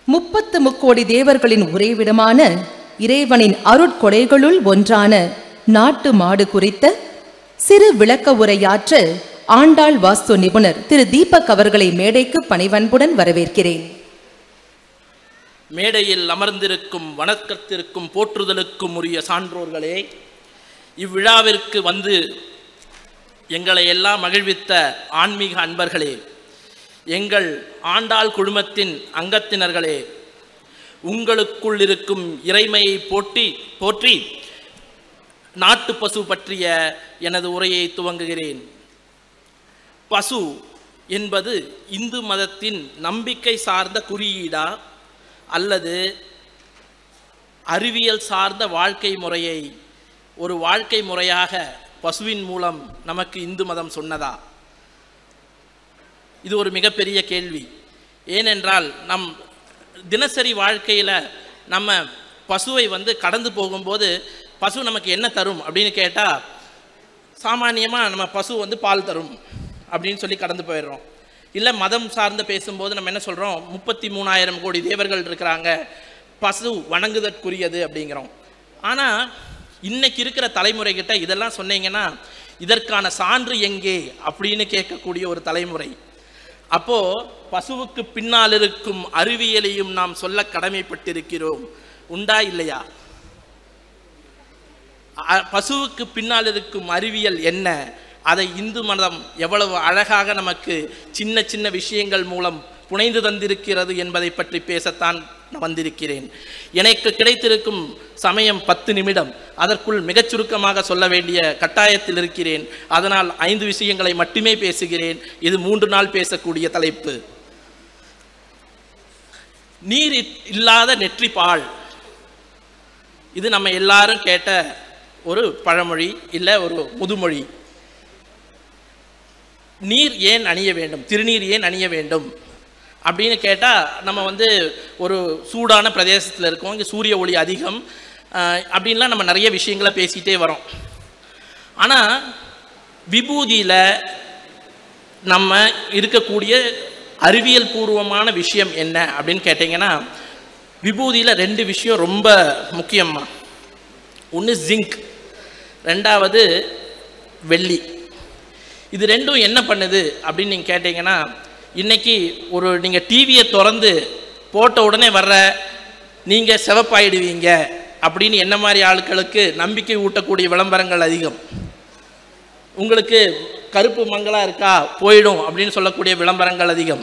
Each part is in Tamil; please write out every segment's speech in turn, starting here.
முப்பத்து முக்கோடி தேவர்களின் உறைவிடமான இறைவனின் அருட்கொடைகளுள் ஒன்றான நாட்டு மாடு குறித்த சிறு விளக்க உரையாற்ற ஆண்டாள் வாஸ்து நிபுணர் திரு தீபக் அவர்களை மேடைக்கு பணிவன்புடன் வரவேற்கிறேன் மேடையில் அமர்ந்திருக்கும் வணக்கத்திற்கும் போற்றுதலுக்கும் உரிய சான்றோர்களே இவ்விழாவிற்கு வந்து எங்களை எல்லாம் மகிழ்வித்த ஆன்மீக அன்பர்களே எங்கள் ஆண்டாள் குழுமத்தின் அங்கத்தினர்களே உங்களுக்குள் இருக்கும் இறைமையை போட்டி போற்றி நாட்டு பசு பற்றிய எனது உரையை துவங்குகிறேன் பசு என்பது இந்து மதத்தின் நம்பிக்கை சார்ந்த குறியீடா அல்லது அறிவியல் சார்ந்த வாழ்க்கை முறையை ஒரு வாழ்க்கை முறையாக பசுவின் மூலம் நமக்கு இந்து மதம் சொன்னதா இது ஒரு மிகப்பெரிய கேள்வி ஏனென்றால் நம் தினசரி வாழ்க்கையில் நம்ம பசுவை வந்து கடந்து போகும்போது பசு நமக்கு என்ன தரும் அப்படின்னு கேட்டால் சாமானியமாக நம்ம பசு வந்து பால் தரும் அப்படின்னு சொல்லி கடந்து போயிடுறோம் இல்லை மதம் சார்ந்து பேசும்போது நம்ம என்ன சொல்கிறோம் முப்பத்தி மூணாயிரம் கோடி தேவர்கள் இருக்கிறாங்க பசு வணங்குதற்குரியது அப்படிங்கிறோம் ஆனால் இன்னைக்கு இருக்கிற தலைமுறைகிட்ட இதெல்லாம் சொன்னீங்கன்னா இதற்கான சான்று எங்கே அப்படின்னு கேட்கக்கூடிய ஒரு தலைமுறை அப்போ பசுவுக்கு பின்னால் இருக்கும் அறிவியலையும் நாம் சொல்ல கடமைப்பட்டிருக்கிறோம் உண்டா இல்லையா அ- பசுவுக்கு பின்னால் இருக்கும் அறிவியல் என்ன அதை இந்து மதம் எவ்வளவு அழகாக நமக்கு சின்ன சின்ன விஷயங்கள் மூலம் புனைந்து தந்திருக்கிறது என்பதை பற்றி பேசத்தான் நான் வந்திருக்கிறேன் எனக்கு கிடைத்திருக்கும் சமயம் பத்து நிமிடம் அதற்குள் மிகச் சுருக்கமாக சொல்ல வேண்டிய கட்டாயத்தில் இருக்கிறேன் அதனால் ஐந்து விஷயங்களை மட்டுமே பேசுகிறேன் இது மூன்று நாள் பேசக்கூடிய தலைப்பு நீர் இ- இல்லாத நெற்றி பால் இது நம்ம எல்லாரும் கேட்ட ஒரு பழமொழி இல்லை ஒரு முதுமொழி நீர் ஏன் அணிய வேண்டும் திருநீர் ஏன் அணிய வேண்டும் அப்படின்னு கேட்டால் நம்ம வந்து ஒரு சூடான பிரதேசத்தில் இருக்கோம் இங்கே சூரிய ஒளி அதிகம் ஆஹ் அப்படின்லாம் நம்ம நிறைய விஷயங்களை பேசிகிட்டே வரோம் ஆனால் விபூதியில் நம்ம இருக்கக்கூடிய அறிவியல் பூர்வமான விஷயம் என்ன அப்படின்னு கேட்டிங்கன்னா விபூதியில் ரெண்டு விஷயம் ரொம்ப முக்கியமா ஒன்று ஜிங்க் ரெண்டாவது வெள்ளி இது ரெண்டும் என்ன பண்ணுது அப்படின்னு நீங்கள் கேட்டிங்கன்னா இன்னைக்கு ஒரு நீங்கள் டிவியை திறந்து போட்ட உடனே வர்ற நீங்கள் சிவப்பாயிடுவீங்க அப்படின்னு என்ன மாதிரி ஆட்களுக்கு நம்பிக்கை ஊட்டக்கூடிய விளம்பரங்கள் அதிகம் உங்களுக்கு கருப்பு மங்களா இருக்கா போயிடும் அப்படின்னு சொல்லக்கூடிய விளம்பரங்கள் அதிகம்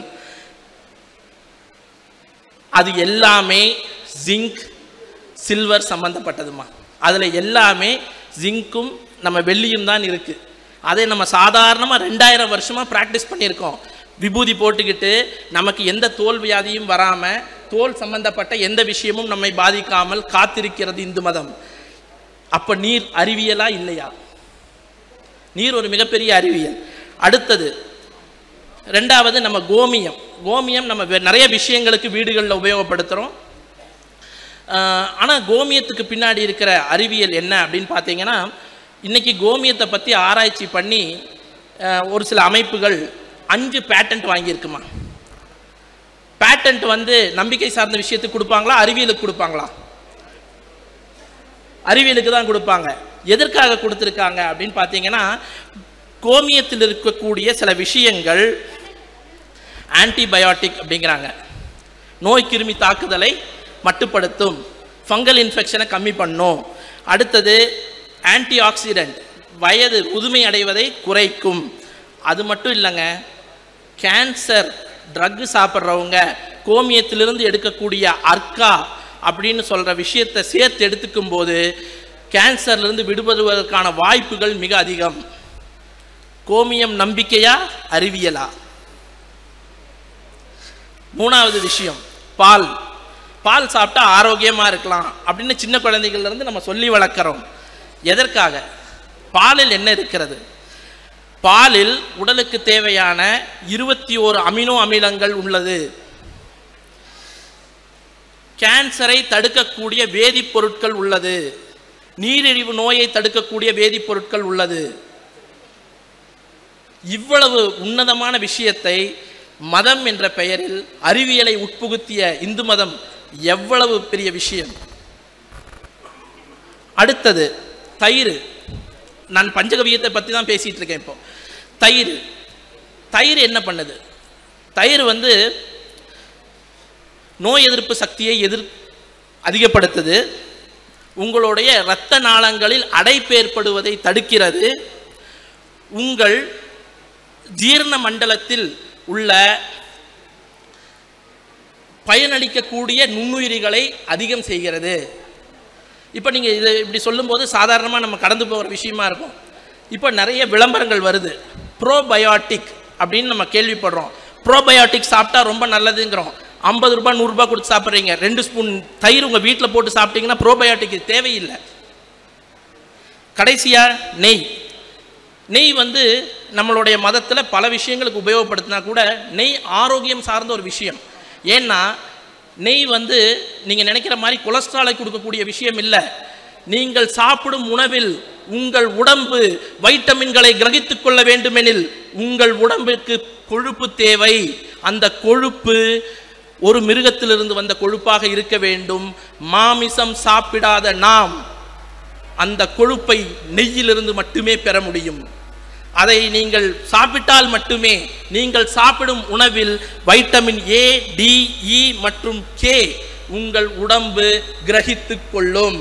அது எல்லாமே ஜிங்க் சில்வர் சம்மந்தப்பட்டதுமா அதில் எல்லாமே ஜிங்க்கும் நம்ம வெள்ளியும் தான் இருக்குது அதை நம்ம சாதாரணமாக ரெண்டாயிரம் வருஷமாக ப்ராக்டிஸ் பண்ணியிருக்கோம் விபூதி போட்டுக்கிட்டு நமக்கு எந்த தோல் வியாதியும் வராமல் தோல் சம்பந்தப்பட்ட எந்த விஷயமும் நம்மை பாதிக்காமல் காத்திருக்கிறது இந்து மதம் அப்போ நீர் அறிவியலா இல்லையா நீர் ஒரு மிகப்பெரிய அறிவியல் அடுத்தது ரெண்டாவது நம்ம கோமியம் கோமியம் நம்ம வே- நிறைய விஷயங்களுக்கு வீடுகளில் உபயோகப்படுத்துகிறோம் ஆனால் கோமியத்துக்கு பின்னாடி இருக்கிற அறிவியல் என்ன அப்படின்னு பார்த்தீங்கன்னா இன்னைக்கு கோமியத்தை பற்றி ஆராய்ச்சி பண்ணி அஹ், ஒரு சில அமைப்புகள் அஞ்சு பேட்டன்ட் வாங்கியிருக்குமா பேட்டன்ட் வந்து நம்பிக்கை சார்ந்த விஷயத்துக்கு கொடுப்பாங்களா அறிவியலுக்கு கொடுப்பாங்களா அறிவியலுக்கு தான் கொடுப்பாங்க எதற்காக கொடுத்துருக்காங்க அப்படின்னு பார்த்தீங்கன்னா கோமியத்தில் இருக்கக்கூடிய சில விஷயங்கள் ஆன்டிபயோட்டிக் அப்படிங்கிறாங்க நோய் கிருமி தாக்குதலை மட்டுப்படுத்தும் ஃபங்கல் இன்ஃபெக்ஷனை கம்மி பண்ணும் அடுத்தது ஆன்டி ஆக்சிடென்ட் வயது முதுமை அடைவதை குறைக்கும் அது மட்டும் இல்லைங்க கேன்சர் ட்ரக்கு சாப்பிட்றவங்க கோமியத்திலிருந்து எடுக்கக்கூடிய அர்க்கா அப்படின்னு சொல்கிற விஷயத்தை சேர்த்து எடுத்துக்கும் போது கேன்சர்லேருந்து விடுபடுவதற்கான வாய்ப்புகள் மிக அதிகம் கோமியம் நம்பிக்கையா அறிவியலா மூணாவது விஷயம் பால் பால் சாப்பிட்டா ஆரோக்கியமாக இருக்கலாம் அப்படின்னு சின்ன குழந்தைகள்ல இருந்து நம்ம சொல்லி வளர்க்குறோம் எதற்காக பாலில் என்ன இருக்கிறது பாலில் உடலுக்கு தேவையான இருபத்தி ஓரு அமினோ அமிலங்கள் உள்ளது கேன்சரை தடுக்கக்கூடிய வேதிப்பொருட்கள் உள்ளது நீரிழிவு நோயை தடுக்கக்கூடிய வேதிப்பொருட்கள் உள்ளது இவ்வளவு உன்னதமான விஷயத்தை மதம் என்ற பெயரில் அறிவியலை உட்புகுத்திய இந்து மதம் எவ்வளவு பெரிய விஷயம் அடுத்தது தயிர் நான் பஞ்சகவியத்தை பற்றி தான் பேசிகிட்டு இருக்கேன் இப்போ தயிர் தயிர் என்ன பண்ணுது தயிர் வந்து நோய் எதிர்ப்பு சக்தியை எதிர் அதிகப்படுத்துது உங்களுடைய இரத்த நாளங்களில் அடைப்பு ஏற்படுவதை தடுக்கிறது உங்கள் ஜீரண மண்டலத்தில் உள்ள பயனளிக்கக்கூடிய நுண்ணுயிரிகளை அதிகம் செய்கிறது இப்போ நீங்கள் இதை இப்படி சொல்லும்போது சாதாரணமாக நம்ம கடந்து போகிற விஷயமா இருக்கும் இப்போ நிறைய விளம்பரங்கள் வருது ப்ரோபயோட்டிக் அப்படின்னு நம்ம கேள்விப்படுறோம் ப்ரோபயோட்டிக் சாப்பிட்டா ரொம்ப நல்லதுங்கிறோம் ஐம்பது ரூபாய் நூறுரூபா கொடுத்து சாப்பிட்றீங்க ரெண்டு ஸ்பூன் தயிர் உங்கள் வீட்டில் போட்டு சாப்பிட்டீங்கன்னா ப்ரோபயோட்டிக் தேவையில்லை கடைசியாக நெய் நெய் வந்து நம்மளுடைய மதத்தில் பல விஷயங்களுக்கு உபயோகப்படுத்தினா கூட நெய் ஆரோக்கியம் சார்ந்த ஒரு விஷயம் ஏன்னா நெய் வந்து நீங்கள் நினைக்கிற மாதிரி கொலஸ்ட்ராலை கொடுக்கக்கூடிய விஷயம் இல்லை நீங்கள் சாப்பிடும் உணவில் உங்கள் உடம்பு வைட்டமின்களை கிரகித்துக் கொள்ள வேண்டுமெனில் உங்கள் உடம்பிற்கு கொழுப்பு தேவை அந்த கொழுப்பு ஒரு மிருகத்திலிருந்து வந்த கொழுப்பாக இருக்க வேண்டும் மாமிசம் சாப்பிடாத நாம் அந்த கொழுப்பை நெய்யிலிருந்து மட்டுமே பெற முடியும் அதை நீங்கள் சாப்பிட்டால் மட்டுமே நீங்கள் சாப்பிடும் உணவில் வைட்டமின் ஏ டி இ மற்றும் கே உங்கள் உடம்பு கிரகித்துக் கொள்ளும்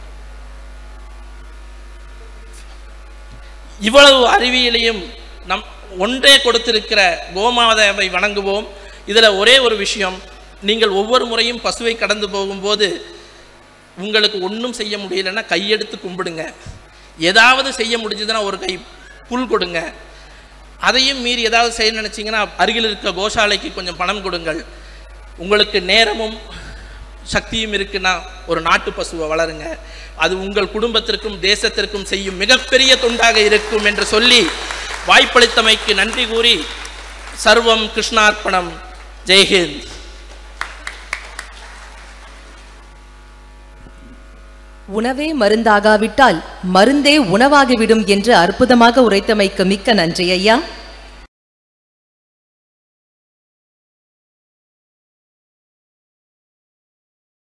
இவ்வளவு அறிவியலையும் நம் ஒன்றே கொடுத்திருக்கிற கோமாதாவை வணங்குவோம் இதில் ஒரே ஒரு விஷயம் நீங்கள் ஒவ்வொரு முறையும் பசுவை கடந்து போகும்போது உங்களுக்கு ஒன்றும் செய்ய முடியலன்னா கையெடுத்து கும்பிடுங்க ஏதாவது செய்ய முடிஞ்சதுன்னா ஒரு கை புல் கொடுங்க அதையும் மீறி ஏதாவது செய்ய நினச்சிங்கன்னா அருகில் இருக்க கோசாலைக்கு கொஞ்சம் பணம் கொடுங்கள் உங்களுக்கு நேரமும் சக்தியும் இருக்குன்னா ஒரு நாட்டு பசுவை வளருங்க அது உங்கள் குடும்பத்திற்கும் தேசத்திற்கும் செய்யும் மிகப்பெரிய தொண்டாக இருக்கும் என்று சொல்லி வாய்ப்பளித்தமைக்கு நன்றி கூறி சர்வம் கிருஷ்ணார்ப்பணம் ஜெய்ஹிந்த் உணவே மருந்தாகாவிட்டால் மருந்தே உணவாகிவிடும் என்று அற்புதமாக உரைத்தமைக்கு மிக்க நன்றி ஐயா